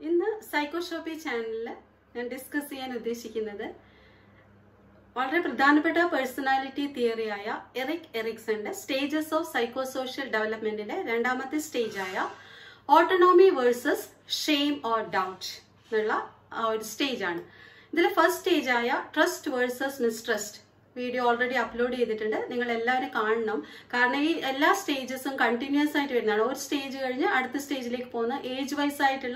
ഇന്ന് സൈക്കോഷോപ്പി ചാനലിൽ ഞാൻ ഡിസ്കസ് ചെയ്യാൻ ഉദ്ദേശിക്കുന്നത് വളരെ പ്രധാനപ്പെട്ട പേഴ്സണാലിറ്റി തിയറിയായ എറിക് എറിക്സന്റെ സ്റ്റേജസ് ഓഫ് സൈക്കോസോഷ്യൽ ഡെവലപ്മെന്റിന്റെ രണ്ടാമത്തെ സ്റ്റേജായ autonomy versus shame or doubt എന്നുള്ള ആ ഒരു സ്റ്റേജ് ആണ് ഇതിലെ ഫസ്റ്റ് സ്റ്റേജായ trust versus mistrust video already upload ചെയ്തിട്ടുണ്ട് നിങ്ങൾ എല്ലാവരും കാണണം കാരണം ഈ എല്ലാ സ്റ്റേജസും കണ്ടിന്യൂസ് ആയിട്ട് വരുന്നതാണ് ഒരു സ്റ്റേജ് കഴിഞ്ഞ് അടുത്ത സ്റ്റേജിലേക്ക് പോകുന്ന ഏജ് വൈസ് ആയിട്ടുള്ള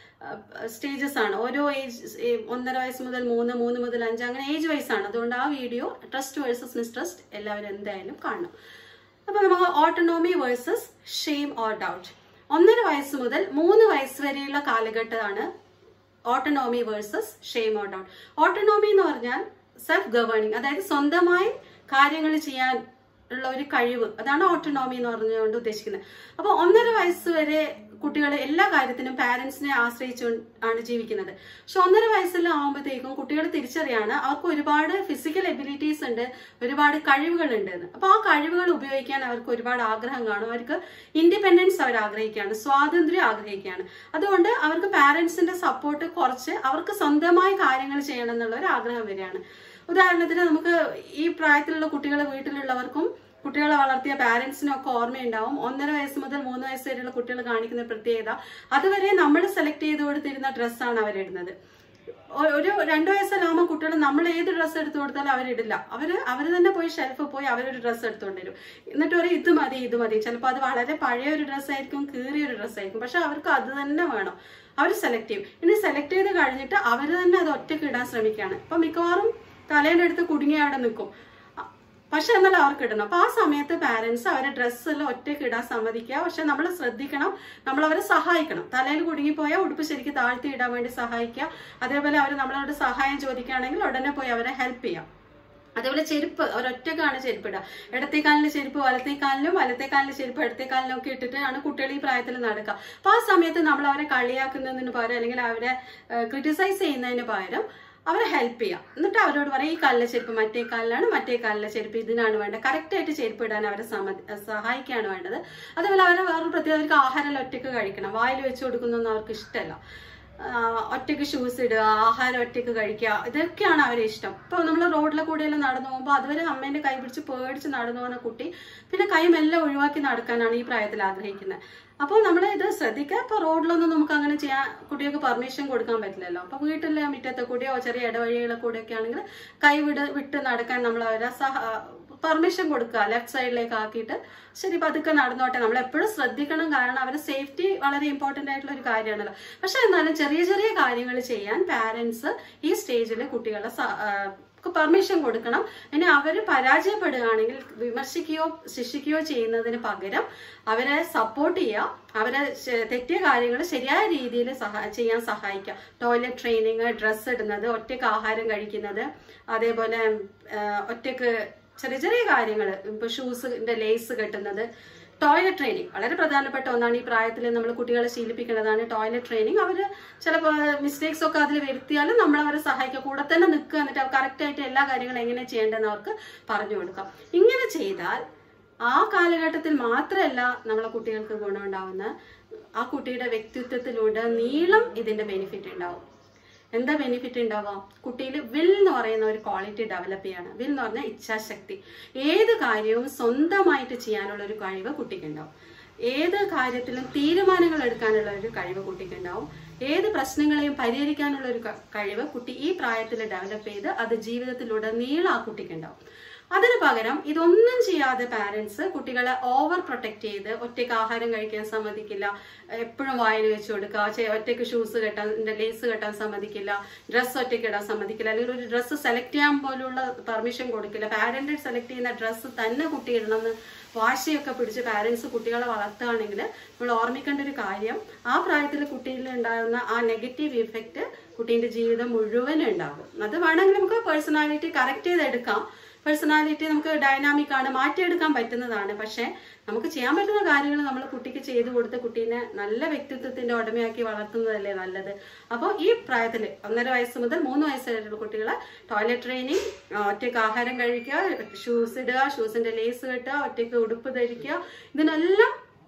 സ്റ്റേജസ് ആണ് ഓരോ ഏജ് ഒന്നര വയസ്സ് മുതൽ മൂന്ന് മൂന്ന് മുതൽ അഞ്ച് അങ്ങനെ ഏജ് വൈസ് ആണ് അതുകൊണ്ട് ആ വീഡിയോ ട്രസ്റ്റ് വേഴ്സസ് മിസ്ട്രസ്റ്റ് എല്ലാവരും എന്തായാലും കാണണം അപ്പൊ നമുക്ക് autonomy versus shame or doubt ഒന്നര വയസ്സ് മുതൽ മൂന്ന് വയസ്സ് വരെയുള്ള കാലഘട്ടമാണ് autonomy versus shame or doubt autonomy എന്ന് പറഞ്ഞാൽ സെൽഫ് ഗവേണിംഗ് അതായത് സ്വന്തമായി കാര്യങ്ങൾ ചെയ്യാൻ ഉള്ള ഒരു കഴിവ് അതാണ് ഓട്ടോണോമി എന്ന് പറഞ്ഞുകൊണ്ട് ഉദ്ദേശിക്കുന്നത് അപ്പോൾ ഒന്നര വയസ്സ് വരെ കുട്ടികൾ എല്ലാ കാര്യത്തിനും പാരന്റ്സിനെ ആശ്രയിച്ചു ആണ് ജീവിക്കുന്നത് പക്ഷെ ഒന്നര വയസ്സെല്ലാം ആകുമ്പോഴത്തേക്കും കുട്ടികൾ തിരിച്ചറിയാണ് അവർക്ക് ഒരുപാട് ഫിസിക്കൽ എബിലിറ്റീസ് ഉണ്ട് ഒരുപാട് കഴിവുകൾ ഉണ്ട് എന്ന് അപ്പൊ ആ കഴിവുകൾ ഉപയോഗിക്കാൻ അവർക്ക് ഒരുപാട് ആഗ്രഹം കാണും അവർക്ക് ഇൻഡിപെൻഡൻസ് അവർ ആഗ്രഹിക്കുകയാണ് സ്വാതന്ത്ര്യം ആഗ്രഹിക്കുകയാണ് അതുകൊണ്ട് അവർക്ക് പാരന്റ്സിന്റെ സപ്പോർട്ട് കുറച്ച് അവർക്ക് സ്വന്തമായി കാര്യങ്ങൾ ചെയ്യണം എന്നുള്ള ഒരു ആഗ്രഹം വരികയാണ് ഉദാഹരണത്തിന് നമുക്ക് ഈ പ്രായത്തിലുള്ള കുട്ടികൾ വീട്ടിലുള്ളവർക്കും കുട്ടികളെ വളർത്തിയ പാരന്റ്സിനും ഒക്കെ ഓർമ്മയുണ്ടാവും ഒന്നര വയസ്സ് മുതൽ മൂന്ന് വയസ്സ് വരെയുള്ള കുട്ടികൾ കാണിക്കുന്ന പ്രത്യേകത അതുവരെ നമ്മൾ സെലക്ട് ചെയ്ത് കൊടുത്തിരുന്ന ഡ്രസ്സാണ് അവരിടുന്നത് ഒരു രണ്ടു വയസ്സിലാകുമ്പോൾ കുട്ടികൾ നമ്മൾ ഏത് ഡ്രസ്സ് എടുത്തു കൊടുത്താലും അവരിടില്ല അവര് അവർ തന്നെ പോയി ഷെൽഫിൽ പോയി അവരൊരു ഡ്രസ്സ് എടുത്തുകൊണ്ട് വരും എന്നിട്ട് പറയും ഇത് മതി ഇത് മതി ചിലപ്പോൾ അത് വളരെ പഴയ ഒരു ഡ്രസ്സായിരിക്കും കീറിയ ഒരു ഡ്രസ്സായിരിക്കും പക്ഷെ അവർക്ക് അത് തന്നെ വേണം അവർ സെലക്ട് ചെയ്യും ഇനി സെലക്ട് ചെയ്ത് കഴിഞ്ഞിട്ട് അവർ തന്നെ അത് ഒറ്റയ്ക്ക് ഇടാൻ ശ്രമിക്കുകയാണ് അപ്പൊ മിക്കവാറും തലേൻ്റെ അടുത്ത് കുടുങ്ങി അവിടെ നിൽക്കും പക്ഷെ എന്നാൽ അവർക്ക് ഇടണം അപ്പൊ ആ സമയത്ത് പാരന്റ്സ് അവരെ ഡ്രസ്സെല്ലാം ഒറ്റയ്ക്ക് ഇടാൻ സമ്മതിക്കുക പക്ഷെ നമ്മൾ ശ്രദ്ധിക്കണം നമ്മൾ അവരെ സഹായിക്കണം തലയിൽ കുടുങ്ങിപ്പോയാൽ ഉടുപ്പ് ശരിക്കും താഴ്ത്തി ഇടാൻ വേണ്ടി സഹായിക്കുക അതേപോലെ അവർ നമ്മളോട് സഹായം ചോദിക്കുകയാണെങ്കിൽ ഉടനെ പോയി അവരെ ഹെൽപ്പ് ചെയ്യാം അതേപോലെ ചെരുപ്പ് ഒരൊറ്റക്കാണ് ചെരുപ്പ് ഇടുക ഇടത്തേക്കാലിന്റെ ചെരുപ്പ് വലത്തേക്കാലിലും വലത്തേക്കാലിന്റെ ചെരുപ്പ് ഇടത്തേക്കാലിലും ഒക്കെ ഇട്ടിട്ടാണ് കുട്ടികൾ ഈ പ്രായത്തിൽ നടക്കുക അപ്പൊ ആ സമയത്ത് നമ്മൾ അവരെ കളിയാക്കുന്നതിന് പകരം അല്ലെങ്കിൽ അവരെ ക്രിട്ടിസൈസ് ചെയ്യുന്നതിന് പകരം അവരെ ഹെൽപ്പ് ചെയ്യാം എന്നിട്ട് അവരോട് പറയാം ഈ കാലിലെ ചെരുപ്പ് മറ്റേ കാലിലാണ് മറ്റേ കാലിലെ ചെരുപ്പ് ഇതിനാണ് വേണ്ടത് കറക്റ്റ് ആയിട്ട് ചെരുപ്പ് ഇടാൻ അവരെ സഹായിക്കുകയാണ് വേണ്ടത് അതേപോലെ അവരെ വേറൊരു പ്രത്യേക അവർക്ക് ആഹാരം ഒറ്റയ്ക്ക് കഴിക്കണം വായിൽ വെച്ച് കൊടുക്കുന്നൊന്നും അവർക്ക് ഇഷ്ടമല്ല ഒറ്റയ്ക്ക് ഷൂസ് ഇടുക ആഹാരം ഒറ്റയ്ക്ക് കഴിക്കുക ഇതൊക്കെയാണ് അവരെ ഇഷ്ടം ഇപ്പൊ നമ്മൾ റോഡിലെ കൂടെയെല്ലാം നടന്നു പോകുമ്പോൾ അതുവരെ അമ്മേന്റെ കൈ പിടിച്ച് പേടിച്ച് നടന്നു പോകുന്ന കുട്ടി പിന്നെ കൈ മെല്ലെ ഒഴിവാക്കി നടക്കാനാണ് ഈ പ്രായത്തിൽ ആഗ്രഹിക്കുന്നത് അപ്പോൾ നമ്മൾ ഇത് ശ്രദ്ധിക്കുക ഇപ്പൊ റോഡിലൊന്നും നമുക്ക് അങ്ങനെ ചെയ്യാൻ കുട്ടികൾക്ക് പെർമിഷൻ കൊടുക്കാൻ പറ്റില്ലല്ലോ അപ്പൊ വീട്ടിലെ മുറ്റത്തെ കൂടെയോ ചെറിയ ഇടവഴികളെ കൂടെയൊക്കെ ആണെങ്കിൽ കൈ വിട് വിട്ട് നടക്കാൻ നമ്മൾ അവരെ സഹ പെർമിഷൻ കൊടുക്കുക ലെഫ്റ്റ് സൈഡിലേക്ക് ആക്കിയിട്ട് ശരി പതുക്കെ നടന്നോട്ടെ നമ്മൾ എപ്പോഴും ശ്രദ്ധിക്കണം കാരണം അവരുടെ സേഫ്റ്റി വളരെ ഇമ്പോർട്ടന്റ് ആയിട്ടുള്ള ഒരു കാര്യമാണല്ലോ പക്ഷെ എന്നാലും ചെറിയ ചെറിയ കാര്യങ്ങൾ ചെയ്യാൻ പാരന്റ്സ് ഈ സ്റ്റേജിൽ കുട്ടികളെ പെർമിഷൻ കൊടുക്കണം ഇനി അവർ പരാജയപ്പെടുകയാണെങ്കിൽ വിമർശിക്കുകയോ ശിക്ഷിക്കുകയോ ചെയ്യുന്നതിന് പകരം അവരെ സപ്പോർട്ട് ചെയ്യുക അവരെ തെറ്റിയ കാര്യങ്ങൾ ശരിയായ രീതിയിൽ സഹാ ചെയ്യാൻ സഹായിക്കുക ടോയ്ലറ്റ് ട്രെയിനിങ് ഡ്രസ്സ് ഇടുന്നത് ഒറ്റയ്ക്ക് ആഹാരം കഴിക്കുന്നത് അതേപോലെ ഒറ്റയ്ക്ക് ചെറിയ ചെറിയ കാര്യങ്ങൾ ഇപ്പൊ ഷൂസിന്റെ ലേസ് കെട്ടുന്നത് ടോയ്ലറ്റ് ട്രെയിനിങ് വളരെ പ്രധാനപ്പെട്ട ഒന്നാണ് ഈ പ്രായത്തിൽ നമ്മൾ കുട്ടികളെ ശീലിപ്പിക്കേണ്ടതാണ് ടോയ്ലറ്റ് ട്രെയിനിങ് അവർ ചിലപ്പോൾ മിസ്റ്റേക്സ് ഒക്കെ അതിൽ വരുത്തിയാലും നമ്മൾ അവരെ സഹായിക്കുക കൂടെ തന്നെ നിൽക്കുക എന്നിട്ട് കറക്റ്റ് ആയിട്ട് എല്ലാ കാര്യങ്ങളും എങ്ങനെ ചെയ്യേണ്ടതെന്ന് അവർക്ക് പറഞ്ഞു കൊടുക്കാം ഇങ്ങനെ ചെയ്താൽ ആ കാലഘട്ടത്തിൽ മാത്രമല്ല നമ്മളെ കുട്ടികൾക്ക് ഗുണമുണ്ടാവുന്ന ആ കുട്ടിയുടെ വ്യക്തിത്വത്തിലൂടെ നീളം ഇതിന്റെ ബെനിഫിറ്റ് ഉണ്ടാവും എന്താ ബെനിഫിറ്റ് ഉണ്ടാവുക കുട്ടിയിൽ വിൽ എന്ന് പറയുന്ന ഒരു ക്വാളിറ്റി ഡെവലപ്പ് ചെയ്യാണ് വിൽ എന്ന് പറഞ്ഞാൽ ഇച്ഛാശക്തി ഏത് കാര്യവും സ്വന്തമായിട്ട് ചെയ്യാനുള്ള ഒരു കഴിവ് കുട്ടിക്കുണ്ടാവും ഏത് കാര്യത്തിലും തീരുമാനങ്ങൾ എടുക്കാനുള്ള ഒരു കഴിവ് കുട്ടിക്കുണ്ടാവും ഏത് പ്രശ്നങ്ങളെയും പരിഹരിക്കാനുള്ള ഒരു കഴിവ് കുട്ടി ഈ പ്രായത്തിൽ ഡെവലപ്പ് ചെയ്ത് അത് ജീവിതത്തിലുടനീളം ആ കുട്ടിക്കുണ്ടാവും അതിന് പകരം ഇതൊന്നും ചെയ്യാതെ പാരന്റ്സ് കുട്ടികളെ ഓവർ പ്രൊട്ടക്ട് ചെയ്ത് ഒറ്റയ്ക്ക് ആഹാരം കഴിക്കാൻ സമ്മതിക്കില്ല എപ്പോഴും വായിൽ വെച്ച് കൊടുക്കുക ഒറ്റയ്ക്ക് ഷൂസ് കെട്ടാൻ ലേസ് കെട്ടാൻ സമ്മതിക്കില്ല ഡ്രസ്സ് ഒറ്റയ്ക്ക് ഇടാൻ സമ്മതിക്കില്ല അല്ലെങ്കിൽ ഒരു ഡ്രസ്സ് സെലക്ട് ചെയ്യാൻ പോലുള്ള പെർമിഷൻ കൊടുക്കില്ല പാരന്റ് സെലക്ട് ചെയ്യുന്ന ഡ്രസ്സ് തന്നെ കുട്ടി ഇടണമെന്ന് വാശിയൊക്കെ പിടിച്ച് പാരന്റ്സ് കുട്ടികളെ വളർത്തുകയാണെങ്കിൽ നമ്മൾ ഓർമ്മിക്കേണ്ട ഒരു കാര്യം ആ പ്രായത്തിൽ കുട്ടിയിൽ ഉണ്ടാകുന്ന ആ നെഗറ്റീവ് ഇഫക്റ്റ് കുട്ടീൻ്റെ ജീവിതം മുഴുവൻ ഉണ്ടാകും അത് വേണമെങ്കിൽ നമുക്ക് പേഴ്സണാലിറ്റി കറക്റ്റ് ചെയ്തെടുക്കാം പേഴ്സണാലിറ്റി നമുക്ക് ഡൈനാമിക് ആണ് മാറ്റിയെടുക്കാൻ പറ്റുന്നതാണ് പക്ഷെ നമുക്ക് ചെയ്യാൻ പറ്റുന്ന കാര്യങ്ങൾ നമ്മൾ കുട്ടിക്ക് ചെയ്തു കൊടുത്ത് കുട്ടീനെ നല്ല വ്യക്തിത്വത്തിന്റെ ഉടമയാക്കി വളർത്തുന്നതല്ലേ നല്ലത് അപ്പോൾ ഈ പ്രായത്തിൽ ഒന്നര വയസ്സ് മുതൽ മൂന്ന് വയസ്സ് വരെയുള്ള കുട്ടികളെ ടോയ്ലറ്റ് ട്രെയിനിങ് ഒറ്റയ്ക്ക് ആഹാരം കഴിക്കുക ഷൂസ് ഇടുക ഷൂസിന്റെ ലേസ് കെട്ടുക ഒറ്റയ്ക്ക് ഉടുപ്പ് ധരിക്കുക ഇതിനെല്ലാം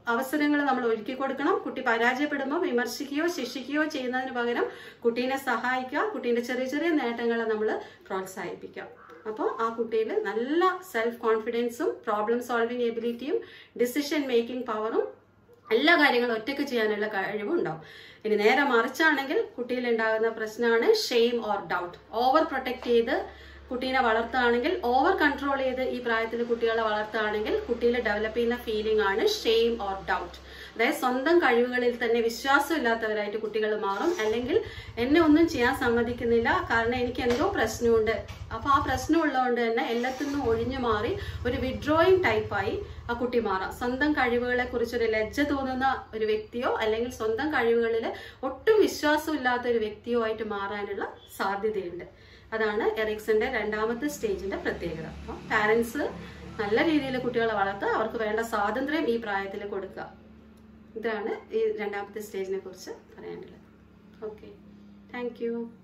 അവസരങ്ങൾ നമ്മൾ ഒരുക്കി കൊടുക്കണം കുട്ടി പരാജയപ്പെടുമ്പോൾ വിമർശിക്കുകയോ ശിക്ഷിക്കുകയോ ചെയ്യുന്നതിന് പകരം കുട്ടീനെ സഹായിക്കുക കുട്ടീൻ്റെ ചെറിയ ചെറിയ നേട്ടങ്ങളെ നമ്മൾ പ്രോത്സാഹിപ്പിക്കാം അപ്പോൾ ആ കുട്ടിയിൽ നല്ല സെൽഫ് കോൺഫിഡൻസും പ്രോബ്ലം സോൾവിങ് എബിലിറ്റിയും ഡിസിഷൻ മേക്കിംഗ് പവറും എല്ലാ കാര്യങ്ങളും ഒറ്റയ്ക്ക് ചെയ്യാനുള്ള കഴിവും ഉണ്ടാവും ഇനി നേരെ മറിച്ചാണെങ്കിൽ കുട്ടിയിൽ ഉണ്ടാകുന്ന പ്രശ്നമാണ് shame or doubt over protect ചെയ്ത് കുട്ടീനെ വളർത്തുകയാണെങ്കിൽ ഓവർ കൺട്രോൾ ചെയ്ത് ഈ പ്രായത്തിൽ കുട്ടികളെ വളർത്തുകയാണെങ്കിൽ കുട്ടിയിൽ ഡെവലപ്പ് ചെയ്യുന്ന ഫീലിംഗ് ആണ് ഷെയിം ഓർ ഡൗട്ട് അതായത് സ്വന്തം കഴിവുകളിൽ തന്നെ വിശ്വാസമില്ലാത്തവരായിട്ട് കുട്ടികൾ മാറും അല്ലെങ്കിൽ എന്നെ ഒന്നും ചെയ്യാൻ സമ്മതിക്കുന്നില്ല കാരണം എനിക്ക് എന്തോ പ്രശ്നമുണ്ട് അപ്പൊ ആ പ്രശ്നം ഉള്ളതുകൊണ്ട് തന്നെ എല്ലാത്തിൽ നിന്നും ഒഴിഞ്ഞു മാറി ഒരു വിഡ്രോയിങ് ടൈപ്പായി ആ കുട്ടി മാറാം സ്വന്തം കഴിവുകളെ കുറിച്ച് ഒരു ലജ്ജ തോന്നുന്ന ഒരു വ്യക്തിയോ അല്ലെങ്കിൽ സ്വന്തം കഴിവുകളിൽ ഒട്ടും വിശ്വാസമില്ലാത്ത ഒരു വ്യക്തിയോ ആയിട്ട് മാറാനുള്ള സാധ്യതയുണ്ട് അതാണ് എറിക്സന്റെ രണ്ടാമത്തെ സ്റ്റേജിന്റെ പ്രത്യേകത അപ്പം പാരൻസ് നല്ല രീതിയിൽ കുട്ടികളെ വളർത്തുക അവർക്ക് വേണ്ട സ്വാതന്ത്ര്യം ഈ പ്രായത്തിൽ കൊടുക്കുക ഇതാണ് ഈ രണ്ടാമത്തെ സ്റ്റേജിനെ കുറിച്ച് പറയാനുള്ളത് ഓക്കെ താങ്ക് യു